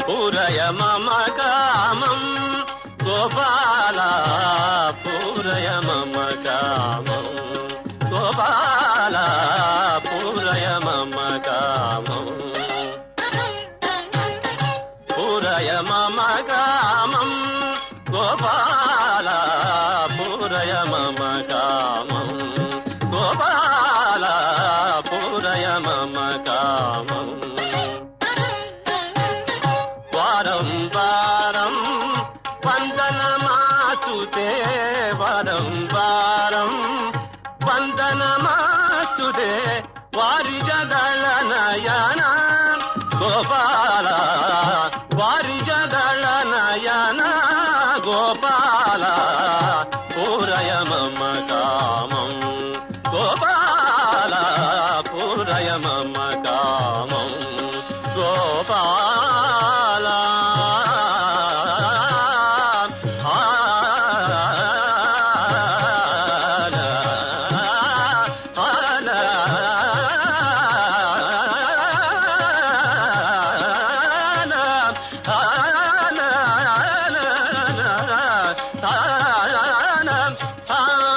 పూరయ మమ కామం గోపాల పూరయ మమ కామం గోపాల పూరయ మమ కామం పూరయ మమ కామం గోపాల పూరయ మమ కామం గోపాల పూరయ మమ కామం వారం వారం వందనమాతుతే వరం వారం వందనమాతుతే వారి జదళ నయన గోపాల వారి జదళ నయన గోపాల పూరయ మమ కామం గోపాల పూరయ మమ కామం గోపాల ఆ, ఆ, ఆ